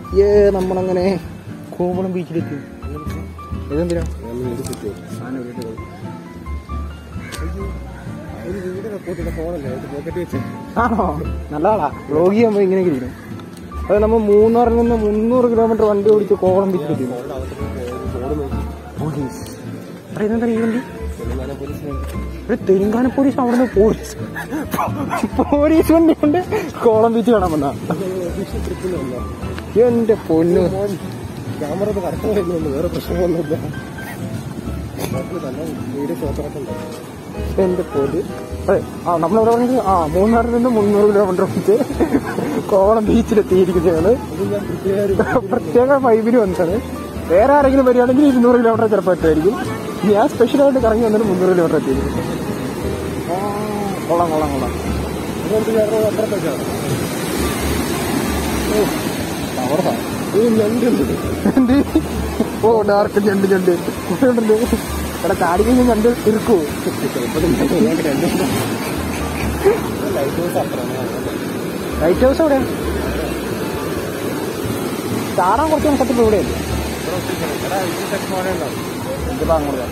ഏ നമ്മളങ്ങനെ കോവളം ബീച്ചിലെത്തി ഇതെന്തിനാ ഒരു വീട് റെക്കോർഡ് ഫോണല്ലേ പോക്കറ്റ് വെച്ച് ആണോ നല്ലതാടാ വ്ലോഗ് ചെയ്യുമ്പോൾ ഇങ്ങനെ ഇരിക്കും അത് നമ്മൾ മൂന്നാറിൽ നിന്ന് മുന്നൂറ് കിലോമീറ്റർ വണ്ടി ഓടിച്ച് കോവളം ബീച്ചിലെത്തി ഫോണിന്റെ അകത്ത് ബോർഡ് നോക്കി പോലീസ് അവിടെ ഇതെന്താ ഈ വണ്ടി തെലുങ്കാന പോലീസ് ഒരു തെലുങ്കാന പോലീസ് അവിടുന്ന് പോലീസ് പോലീസ് വണ്ടി കൊണ്ട് കോളം ബീച്ച് കാണാൻ വന്നാ ഒഫീഷ്യൽ ട്രിപ്പിന് വന്നോ എന്റെ പൊന്നു ക്യാമറ ഒന്ന് കറക്റ്റ് വരുന്നുണ്ട് വേറെ പ്രശ്നമൊന്നുമില്ല നാട്ടിൽ നല്ല വീഡിയോ ഷോപ്പറൊക്കെ ഉണ്ട് എന്റെ പൊന്നു അതെ ആ നമ്മളെവിടെ പറഞ്ഞത് ആ മൂന്നാറിൽ നിന്ന് മുന്നൂറ് കിലോമീറ്റർ ഓടിച്ച് കോവളം ബീച്ചിലെത്തിയിരിക്കുന്നതാണ് ഇത് ഞാൻ പ്രത്യേക പ്രത്യേക വൈബിന് വന്നത് വേറെ ആരെങ്കിലും വരികയാണെങ്കിൽ ഇരുന്നൂറ് കിലോമീറ്റർ ചിലപ്പോൾ എത്തുമായിരിക്കും ഞാൻ സ്പെഷ്യലായിട്ട് കറങ്ങി വന്നിട്ട് മുന്നൂറ് കിലോമീറ്റർ എത്തിയിരിക്കും ആ, കൊള്ളാം കൊള്ളാം കൊള്ളാം ഇതെന്ത് ക്യാമറ അപ്പുറത്തേക്കാണ് അവിടെ ഇത് ഞണ്ടുണ്ട് എന്ത് ഓ ഡാർക്ക് ഞണ്ട് ഞണ്ട് ഉണ്ടല്ലോ ഇവിടെ ചാടി കഴിഞ്ഞാൽ ഞണ്ട് ഇരിക്കൂ ലൈറ്റ് ഹൗസ് അപ്പുറം ലൈറ്റ് ഹൗസ് എവിടെയാ ചാടാൻ കുറച്ച് കണക്കത്തിൽ ഇവിടെയല്ലേ എന്ത് അങ്ങോട്ട്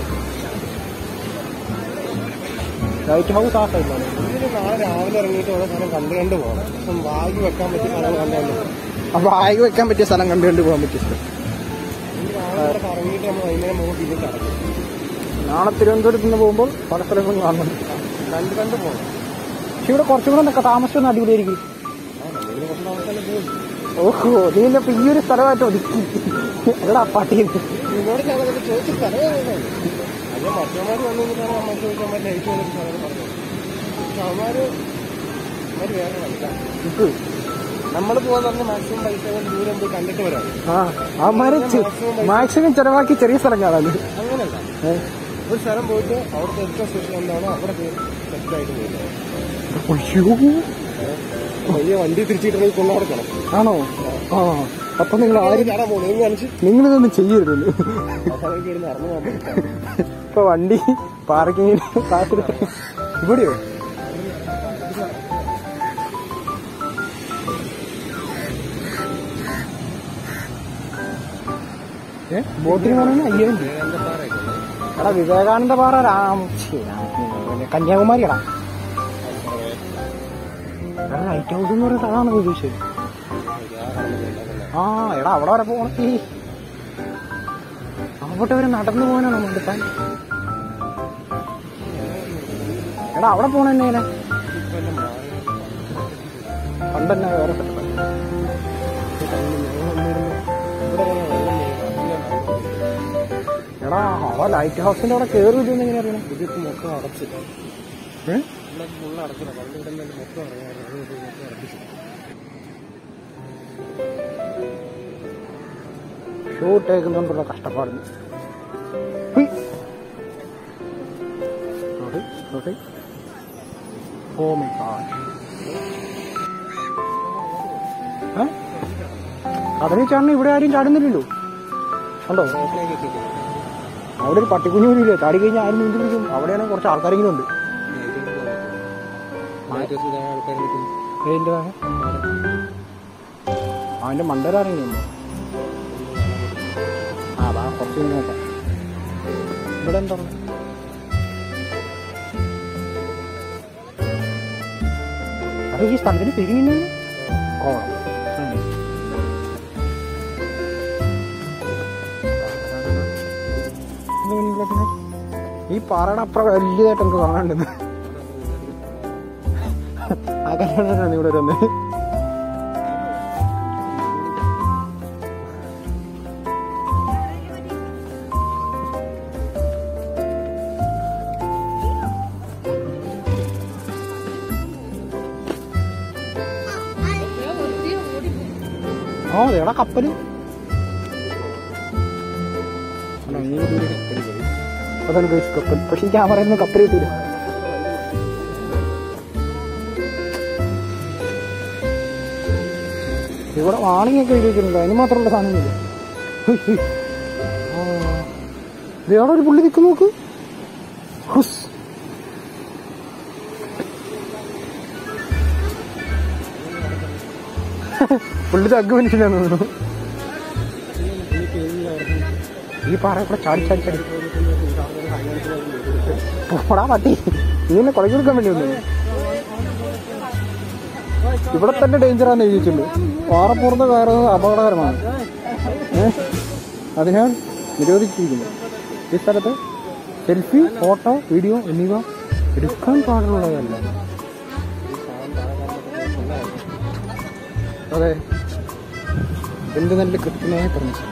ലൈറ്റ് ഹൗസ് ആ സൈഡിലാണ് ഇതിന് നാളെ രാവിലെ ഇറങ്ങിയിട്ട് ഓരോ സ്ഥലം കണ്ടു കണ്ട് പോകണം അപ്പം ബാഗ് വെക്കാൻ പറ്റിയ സ്ഥലം കണ്ടു അപ്പൊ ബാഗ് വെക്കാൻ പറ്റിയ സ്ഥലം കണ്ടു കണ്ട് പോകാൻ പറ്റിയ സ്ഥലം രാവിലെ കറങ്ങിയിട്ട് നമ്മൾ വൈകുന്നേരം പോകുമ്പോൾ പിന്നെ കറങ്ങും നാളെ തിരുവനന്തപുരത്ത് നിന്ന് പോകുമ്പോൾ പല സ്ഥലങ്ങളും കാണുന്നുണ്ട് കണ്ട് കണ്ട് പോകണം പക്ഷെ ഇവിടെ കുറച്ചും കൂടെ നിൽക്കാം താമസിച്ചൊന്നും അടിപൊളിയായിരിക്കും ആ നമ്മളിങ്ങനെ കുറച്ച് താമസം പോകും ഓഹോ നീ എന്നെ ഇപ്പൊ ഈ ഒരു സ്ഥലമായിട്ട് ഒതുക്കി എടാ പട്ടി നിന്നോട് ഞാൻ അതൊക്കെ ചോദിച്ച സ്ഥലം ഏതാണ്? അല്ല മറ്റവന്മാർ വന്നു നിന്നിട്ടാണ് നമ്മൾ ചോദിക്കാൻ പറ്റില്ല ലൈറ്റ് വന്നിട്ട് സ്ഥലം പറഞ്ഞത് പക്ഷെ അവന്മാര് അവന്മാര് വേറെ കളിക്കാം നമ്മൾ പോകാൻ പറഞ്ഞ മാക്സിമം പൈസ കൊണ്ട് ദൂരം പോയി കണ്ടിട്ട് വരാം ആ അവന്മാര് മാക്സിമം ചെലവാക്കി ചെറിയ സ്ഥലം കാണാൻ അങ്ങനല്ല ഒരു സ്ഥലം പോയിട്ട് അവിടുത്തെ ഏറ്റവും സ്പെഷ്യൽ എന്താണോ അവിടെ സെറ്റ് ആയിട്ട് പോകുന്നത് അയ്യോ വലിയ വണ്ടി തിരിച്ചിട്ടുണ്ടെങ്കിൽ കൊണ്ടു കൊടുക്കണം ആണോ ആ അപ്പൊ നിങ്ങൾ ആരും ചാടാൻ പോകുന്നത് എന്ന് കാണിച്ച് നിങ്ങളിതൊന്നും ചെയ്യരുത് ആ സ്ഥലമൊക്കെ ഇരുന്ന് നടന്നു പോകാൻ ഇപ്പൊ വണ്ടി പാർക്കിങ്ങിന് കാത്തിരുത്ത് ഇവിടെയോ ഏ ബോട്ടിന് പറയുന്നത് അയ്യായിരം രൂപ എന്താ പാറയൊക്കെ എടാ വിവേകാനന്ദ പാറ രാം ശ്ശേ, രാം- പിന്നെ കന്യാകുമാരിയാടാ എടാ ലൈറ്റ് ഹൗസ് എന്ന് പറയുന്നത് അതാണ് ഉദ്ദേശിച്ചത് ആ എടാ അവിടെ വരെ പോണേ അവിടെ വരെ നടന്നു പോകാനാണ് നമ്മൾ എടുക്കാൻ എടാ അവിടെ പോണ തന്നെ ഇങ്ങനെ പണ്ടന്നെ വേറെ സ്ഥലത്ത്. എടാ അവ ലൈറ്റ് ഹൗസിന്റെ അവിടെ കയറി ഇല്ലെന്ന് എങ്ങനെ അറിയണം ഇതിപ്പോ മൊത്തം അടച്ച് ഏ? ഇവിടെ ഫുള്ള് അടച്ചില്ല പണ്ട് ഇവിടെ നിന്ന് മൊത്തം അറിയാമായിരുന്നു അത് ഇത് മൊത്തം അടപ്പിച്ചു ഷൂ ഇട്ടേക്കുന്നോണ്ടുള്ള കഷ്ടപ്പാടിന് ഹുയ്. നോക്ക്, നോക്ക്. Oh my God. ഏ? കടലിൽ ചാടണം ഇവിടെ ആരും ചാടുന്നില്ലല്ലോ ഉണ്ടോ ഓപ്പണാക്കി വെച്ചിട്ടുണ്ട് അവിടെ ഒരു പട്ടിക്കുഞ്ഞു പോലും ഇല്ല ചാടി കഴിഞ്ഞാൽ ആരും നീന്തി പിടിക്കും അവിടെയാണെങ്കിൽ കുറച്ച് ആൾക്കാരെങ്കിലും ഉണ്ട് ആൾക്കാർ നിൽക്കും ഏതിന്റെ അവന്റെ മണ്ടരാരെങ്കിലും ആ വാ കുറച്ച് കഴിഞ്ഞ് നോക്കാം ഇവിടെ എന്താ അത് ഈ സ്ഥലത്തിന് പിരിഞ്ഞു കോളം ഉം. ഇത് പിന്നിലെ പിന്നെ ഈ പാറയുടെ അപ്പുറം വലിയതായിട്ട് നമുക്ക് കാണാനുണ്ടെന്ന് ആ കല്യാണമാണ് ഇവിടെ വരുന്നത് ആ എടാ കപ്പല് അല്ല, ഈ ഒരു ദൂരം കപ്പല് പോയി. അതാണ് guys കപ്പൽ പക്ഷെ ഈ ക്യാമറയിൽ കപ്പൽ കിട്ടിയില്ല ഇവിടെ വാണിംഗ് ഒക്കെ എഴുതി വെച്ചിട്ടുണ്ട് അതിന് മാത്രമുള്ള സാധനമില്ല ഹുയ്, ഹുയ്. ആ. ദേ അവിടെ ഒരു പുള്ളി നിൽക്കുന്നു നോക്ക് ഹുസ് പുള്ളി തഗ് മനുഷ്യനാന്ന് തോന്നുന്നു ഈ പാറ കൂടെ ചാടി ചാടി ചാടി പോടാ പട്ടി നീ എന്നെ കുടക്കി കൊടുക്കാൻ വേണ്ടി വന്നു ഇവിടെ തന്നെ ഡേഞ്ചറാന്ന് എഴുതിയിട്ടുണ്ട് പാറപ്പുറത്ത് കയറുന്നത് അപകടകരമാണ് ഏ അതിനാൽ നിരോധിച്ചിരിക്കുന്നു ഈ സ്ഥലത്ത് സെൽഫി ഫോട്ടോ വീഡിയോ എന്നിവ എടുക്കാൻ പാടുള്ളതല്ല അതെ എന്ത് നല്ല കൃത്യമായ പെർമിഷൻ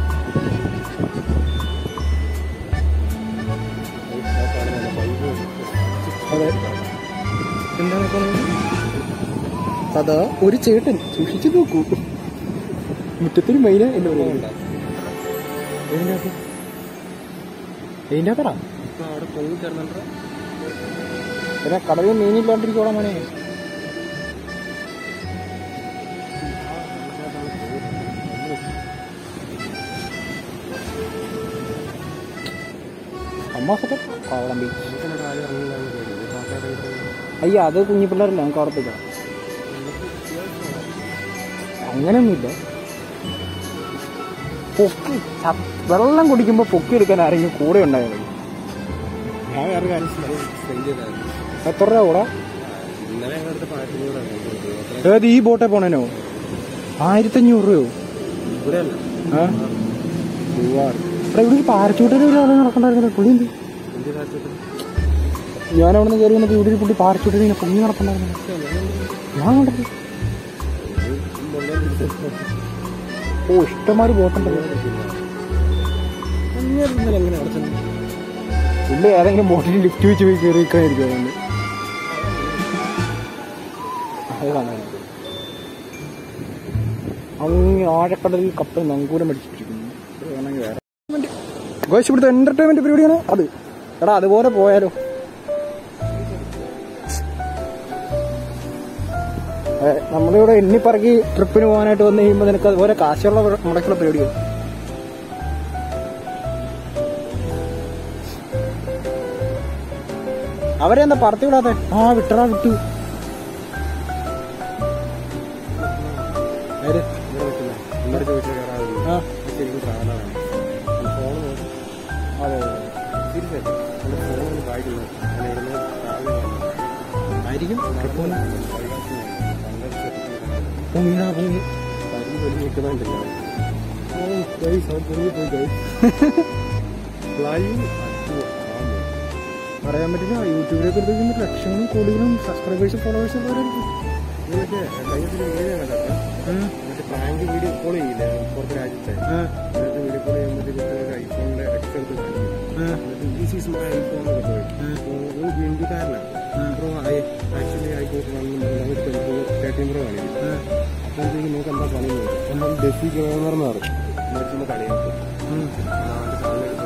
അതെ എന്താണ് ഇപ്പൊ അതാ ഒരു ചേട്ടൻ സൂക്ഷിച്ചു നോക്കൂ മുറ്റത്തിന് മൈന എന്ന് പറയുന്നത് ഇതിന്റെ അകത്ത് ഇതിന്റെ അകത്തടാ അവിടെ പൊങ്ങി ചേർന്നിട്ട് പിന്നെ കടവിൽ മീനില്ലാണ്ടിരിക്കോളാം മോനെ അമ്മ സെറ്റപ്പ് കാവളം ബീച്ച് അയ്യ അത് കുഞ്ഞു പിള്ളേരല്ല നമുക്ക് അവിടെ പോയിക്കാം അങ്ങനെയൊന്നുമില്ല പൊക്കി ച- വെള്ളം കുടിക്കുമ്പോൾ പൊക്കി എടുക്കാൻ ആരെങ്കിലും കൂടെ ഉണ്ടായാൽ മതി ഞാൻ വേറെ കാര്യം സ്പെൻഡ് ചെയ്തായിരുന്നു എത്ര രൂപ കൂടെ ഇന്നലെ ഞങ്ങളുടെ പാട്ടിലൂടെ ഏത് ഈ ബോട്ടെ പോണേനോ ആയിരത്തഞ്ഞൂറ് രൂപയോ ഇവിടെ അല്ല ആ മൂവാറ് എടാ ഇവിടെ പാരച്ചൂട്ടിൽ ഒരാൾ നടക്കണ്ടായിരുന്നല്ലോ പുള്ളി എന്ത് ഇന്ത്യ രാജ്യത്ത് ഞാൻ അവിടെ നിന്ന് കയറി വന്നപ്പോൾ ഇവിടെ ഒരു പുള്ളി പാരച്ചൂട്ടിൽ ഇങ്ങനെ പൊങ്ങി നടക്കണ്ടായിരുന്നു ഞാൻ കണ്ടത് ഓ ഇഷ്ടമാതിരി ബോട്ടുണ്ടല്ലോ ഇന്നലെ എങ്ങനെ അവിടെ ചെന്നു പുള്ളി ഏതെങ്കിലും ബോട്ടിൽ ലിഫ്റ്റ് വെച്ച് പോയി കയറി നിൽക്കാനായിരിക്കും അതുകൊണ്ട് അത് കാണാൻ അങ്ങ് ആഴക്കടലിൽ കപ്പൽ നങ്കൂരം അടിച്ചിട്ടിരിക്കുന്നു ഇത് വേണമെങ്കിൽ വേറെ ഗോശ് ഇവിടുത്തെ എന്റർടൈൻമെന്റ് പരിപാടിയാണ് അത് എടാ അതുപോലെ പോയാലോ ഏ, നമ്മളിവിടെ എണ്ണിപ്പറക്കി ട്രിപ്പിന് പോകാനായിട്ട് വന്നു കഴിയുമ്പോൾ നിനക്ക് അതുപോലെ കാശുള്ള മുടക്കുള്ള പരിപാടിയോ അവരെ എന്താ പറത്തി വിടാത്തെ ആ വിട്ടടാ വിട്ടു ആര്? ഇവിടെ പറ്റില്ല എന്നോട് ചോദിച്ചാൽ കയറാറില്ല ആ ശരിക്കും ട്രാവലറാണ് ഫോൺ നോക്കി അതെ അതെ തിരിച്ചല്ല എൻ്റെ ഫോൺ കായ്ക്കുന്നു ഞാൻ ഇരുന്ന് ട്രാവൽ ആയിരിക്കും ട്രിപ്പ് പോകുന്ന പങ്കെടുത്തിട്ട് പൊങ്ങിനാ പൊങ്ങി കരിഞ്ഞ് പൊലിഞ്ഞ് നിൽക്കുന്നുണ്ടല്ലോ ഓ ഗൈസ് അവൻ പൊങ്ങി പോയി ഗൈസ് ഫ്ലൈങ് പറയാൻ പറ്റില്ല യൂട്യൂബിലേക്ക് എടുത്ത് ലക്ഷങ്ങളും കോടികളും സബ്സ്ക്രൈബേഴ്സും ഫോളോവേഴ്സും ഉള്ളവരായിരിക്കും ഇതൊക്കെ കഴിഞ്ഞ വീഡിയോ കണ്ടത് മറ്റേ പ്രാങ്ക് വീഡിയോ കോൾ ചെയ്യില്ലേ പുറത്ത് രാജ്യത്തെ എന്നിട്ട് വീഡിയോ കോൾ ചെയ്യുമ്പോഴത്തേക്ക് ഒരു ഐഫോണിന്റെ എക്സ് എടുത്ത് കാണിക്കും എന്നിട്ട് ദിസ് ഈസ് മൈ ഐഫോൺ എന്നൊക്കെ പറയും ഒരു ഇന്ത്യക്കാരനാണ് പ്രോ ആക്ച്വലി ഐഫോൺ ഒരു തേർട്ടീൻ പ്രോ കാണിക്കും അപ്പോഴത്തേക്ക് നിങ്ങൾക്ക് എന്താ പണി നോക്കും നമ്മൾ ഡെസി ഗവർണർ എന്ന് പറയും എന്നിട്ട് കളിയാക്കും അവന്റെ സാധനം